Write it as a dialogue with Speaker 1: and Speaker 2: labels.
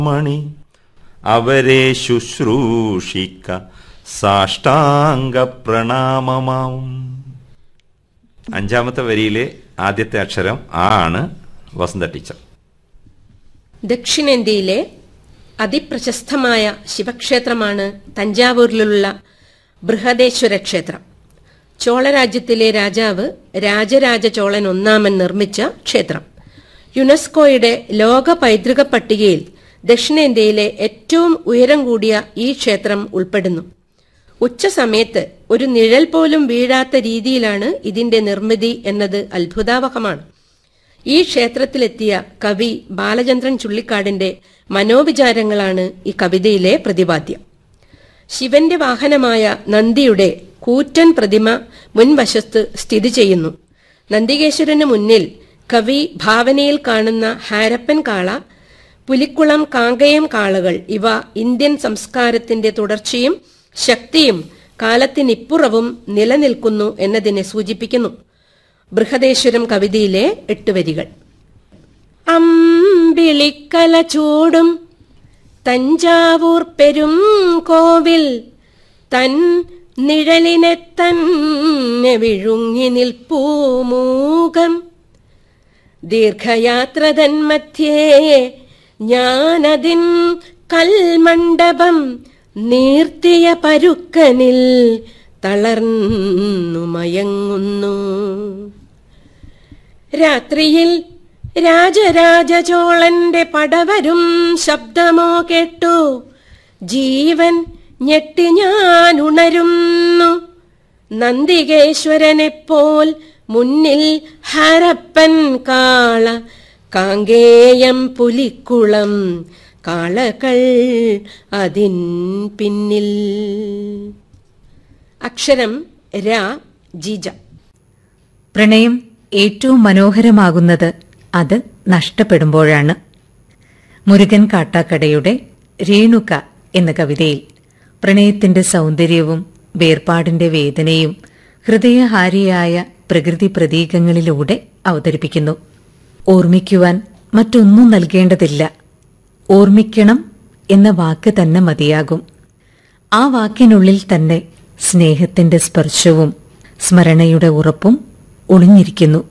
Speaker 1: മണി അവരെ ശുശ്രൂഷിക്ക സാഷ്ടാംഗ പ്രണാമമാം അഞ്ചാമത്തെ വരിയിലെ ആദ്യത്തെ അക്ഷരം ആ ആണ് വസന്ത ടീച്ചർ
Speaker 2: ദക്ഷിണേന്ത്യയിലെ അതിപ്രശസ്തമായ ശിവക്ഷേത്രമാണ് തഞ്ചാവൂരിലുള്ള ബൃഹദേശ്വര ക്ഷേത്രം ചോളരാജ്യത്തിലെ രാജാവ് രാജരാജ ചോളൻ ഒന്നാമൻ നിർമ്മിച്ച ക്ഷേത്രം യുനെസ്കോയുടെ ലോക പൈതൃക പട്ടികയിൽ ദക്ഷിണേന്ത്യയിലെ ഏറ്റവും ഉയരം കൂടിയ ഈ ക്ഷേത്രം ഉൾപ്പെടുന്നു ഉച്ച സമയത്ത് ഒരു നിഴൽ പോലും വീഴാത്ത രീതിയിലാണ് ഇതിന്റെ നിർമ്മിതി എന്നത് അത്ഭുതാവഹമാണ് ഈ ക്ഷേത്രത്തിലെത്തിയ കവി ബാലചന്ദ്രൻ ചുള്ളിക്കാടിന്റെ മനോവിചാരങ്ങളാണ് ഈ കവിതയിലെ പ്രതിപാദ്യം ശിവന്റെ വാഹനമായ നന്ദിയുടെ കൂറ്റൻ പ്രതിമ മുൻവശത്ത് സ്ഥിതി ചെയ്യുന്നു നന്ദികേശ്വരന് മുന്നിൽ കവി ഭാവനയിൽ കാണുന്ന ഹാരപ്പൻ കാള പുലിക്കുളം കാങ്കയം കാളകൾ ഇവ ഇന്ത്യൻ സംസ്കാരത്തിന്റെ തുടർച്ചയും ശക്തിയും കാലത്തിനിപ്പുറവും നിലനിൽക്കുന്നു എന്നതിനെ സൂചിപ്പിക്കുന്നു ബൃഹദേശ്വരം കവിതയിലെ എട്ട് വരികൾ അമ്പിളിക്കല ചൂടും തഞ്ചാവൂർ പെരും കോവിൽ തൻ നിഴലിനെ തന്നെ വിഴുങ്ങി നിൽപ്പൂമൂകം ദീർഘയാത്ര തന്മധ്യേ ഞാനതിൻ കൽമണ്ഡപം നീർത്തിയ പരുക്കനിൽ തളർന്നു മയങ്ങുന്നു രാത്രിയിൽ രാജരാജ ചോളന്റെ പടവരും ശബ്ദമോ കേട്ടു ജീവൻ ഞെട്ടി ഞാൻ ഉണരുന്നു നന്ദികേശ്വരനെപ്പോൽ മുന്നിൽ ഹരപ്പൻ കാള കാങ്കേയം പുലിക്കുളം കാളകൾ അതിൻ പിന്നിൽ അക്ഷരം രാ ജിജ
Speaker 3: പ്രണയം ഏറ്റവും മനോഹരമാകുന്നത് അത് നഷ്ടപ്പെടുമ്പോഴാണ് മുരുകൻ കാട്ടാക്കടയുടെ രേണുക എന്ന കവിതയിൽ പ്രണയത്തിന്റെ സൗന്ദര്യവും വേർപാടിന്റെ വേദനയും ഹൃദയഹാരിയായ പ്രകൃതി പ്രതീകങ്ങളിലൂടെ അവതരിപ്പിക്കുന്നു ഓർമ്മിക്കുവാൻ മറ്റൊന്നും നൽകേണ്ടതില്ല ഓർമ്മിക്കണം എന്ന വാക്ക് തന്നെ മതിയാകും ആ വാക്കിനുള്ളിൽ തന്നെ സ്നേഹത്തിന്റെ സ്പർശവും സ്മരണയുടെ ഉറപ്പും ഒളിഞ്ഞിരിക്കുന്നു